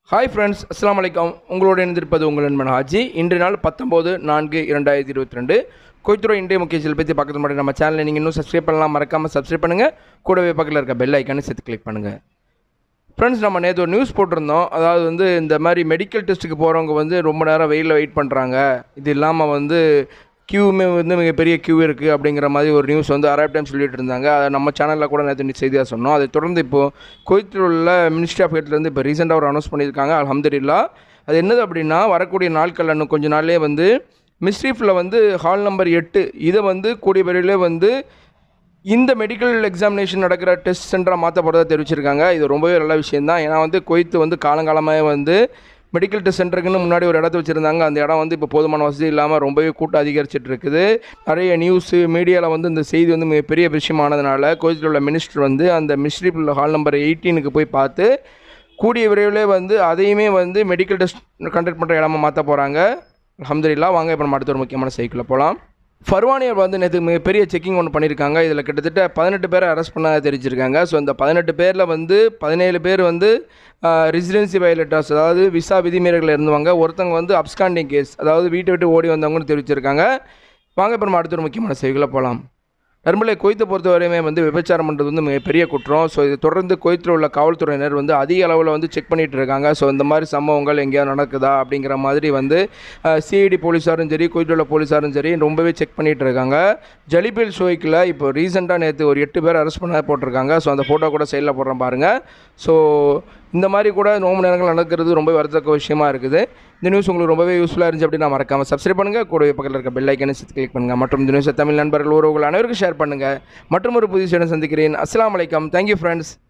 hi friends அஸ்ஸலாமு அலைக்கும் உங்களோடு இணைந்திருப்பது உங்கள் நண்பன் ஹாஜி இன்று நாள் பத்தொம்போது நான்கு இரண்டாயிரத்தி இருபத்தி ரெண்டு கோய்த்துறை இன்றைய முக்கிய செய்தி பற்றி பார்க்கறது முன்னாடி நம்ம சேனலை நீங்கள் இன்னும் சப்ஸ்கிரைப் பண்ணலாம் மறக்காமல் சப்ஸ்கிரைப் பண்ணுங்கள் கூடவே பக்கத்தில் இருக்க பெல் ஐக்கானு சேர்த்து கிளிக் பண்ணுங்கள் ஃப்ரெண்ட்ஸ் நம்ம நேற்று ஒரு நியூஸ் போட்டிருந்தோம் அதாவது வந்து இந்த மாதிரி மெடிக்கல் டெஸ்ட்டுக்கு போகிறவங்க வந்து ரொம்ப நேரம் வெயிலில் வெயிட் பண்ணுறாங்க இது இல்லாமல் வந்து க்யூவுமே வந்து மிகப்பெரிய க்யூ இருக்குது அப்படிங்கிற மாதிரி ஒரு நியூஸ் வந்து அரைப் டைம் சொல்லிட்டு இருந்தாங்க அதை நம்ம சேனலில் கூட நேற்று செய்தியாக சொன்னோம் அதை தொடர்ந்து இப்போது கோயத்தில் உள்ள மினிஸ்ட்ரி ஆஃப் ஹெல்த்லேருந்து இப்போ ரீசெண்டாக ஒரு அனௌன்ஸ் பண்ணியிருக்காங்க அல்ஹம்துலில்லா அது என்னது அப்படின்னா வரக்கூடிய நாட்கள் இன்னும் கொஞ்ச நாள்லேயே வந்து மிஸ்ரீஃபில் வந்து ஹால் நம்பர் எட்டு இதை வந்து கூடிய விரைவிலே வந்து இந்த மெடிக்கல் எக்ஸாமினேஷன் நடக்கிற டெஸ்ட் சென்டராக மாற்ற போகிறதா தெரிவிச்சிருக்காங்க இது ரொம்பவே நல்ல விஷயந்தான் ஏன்னா வந்து கொய்த்து வந்து காலங்காலமாக வந்து மெடிக்கல் டெஸ்ட் சென்டருக்குன்னு முன்னாடி ஒரு இடத்த வச்சுருந்தாங்க அந்த இடம் வந்து இப்போ போதுமான வசதி இல்லாமல் ரொம்பவே கூட்டம் அதிகரிச்சிட்டு இருக்குது நிறைய நியூஸு மீடியாவில் வந்து இந்த செய்தி வந்து மிகப்பெரிய விஷயமானதுனால கோயத்தில் உள்ள மினிஸ்டர் வந்து அந்த மிஸ்ட்ரி ஹால் நம்பர் எயிட்டீனுக்கு போய் பார்த்து கூடிய விரைவிலே வந்து அதையுமே வந்து மெடிக்கல் டெஸ்ட் கண்டக்ட் பண்ணுற இடமா மாற்ற போகிறாங்க அல்ஹம்துலில்லாஹ் வாங்க இப்போ நம்ம அடுத்த ஒரு முக்கியமான சைக்கிளில் போகலாம் ஃபர்வானியர் வந்து நேற்று மிகப்பெரிய செக்கிங் ஒன்று பண்ணியிருக்காங்க இதில் கிட்டத்தட்ட பதினெட்டு பேரை அரெஸ்ட் பண்ண தெரிஞ்சிருக்காங்க ஸோ இந்த பதினெட்டு பேரில் வந்து பதினேழு பேர் வந்து ரெசிடென்சி வயலேட்டர்ஸ் அதாவது விசா விதிமீறல்கள் இருந்தவங்க ஒருத்தவங்க வந்து அப்ஸ்காண்டிங் கேஸ் அதாவது வீட்டை விட்டு ஓடி வந்தவங்கன்னு தெரிவிச்சிருக்காங்க வாங்க இப்போ நம்ம அடுத்த ஒரு முக்கியமான செய்திகளை போகலாம் நர்மலை கொய்த்தை பொறுத்த வரையுமே வந்து விபச்சாரம் பண்ணுறது வந்து மிகப்பெரிய குற்றம் ஸோ இது தொடர்ந்து கொய்த்தில் உள்ள காவல்துறையினர் வந்து அதிக அளவில் வந்து செக் பண்ணிட்டு இருக்காங்க ஸோ இந்த மாதிரி சம்பவங்கள் எங்கேயாவது நடக்குதா அப்படிங்கிற மாதிரி வந்து சிஐடி போலீஸாரும் சரி கொய்த்தில் உள்ள போலீஸாரும் சரி ரொம்பவே செக் பண்ணிட்டு இருக்காங்க ஜலிபேல் ஷோய்க்கில் இப்போ ரீசெண்டாக நேற்று ஒரு எட்டு பேர் அரெஸ்ட் பண்ண போட்டிருக்காங்க ஸோ அந்த ஃபோட்டோ கூட சைடில் போடுறேன் பாருங்கள் ஸோ இந்த மாதிரி கூட நோம்பு நேரங்கள் நடக்கிறது ரொம்ப வருத்தக்க விஷயமா இருக்குது இந்த நியூஸ் உங்களுக்கு ரொம்பவே யூஸ்ஃபுல்லாக இருந்துச்சு அப்படின்னா மறக்காமல் சப்ஸ்கிரைப் பண்ணுங்கள் கூடவே பக்கத்தில் இருக்க பெல் ஐக்கனை சேர்த்து கிளிக் பண்ணுங்கள் மற்றும் இந்த நியூஸை தமிழ் நண்பர்கள் உறவுகள் அனைவருக்கும் ஷேர் பண்ணுங்கள் மற்றும் ஒரு புதிய செய்தி சந்திக்கிறேன் அஸ்ஸலாமு அலைக்கம் தேங்க்யூ ஃப்ரெண்ட்ஸ்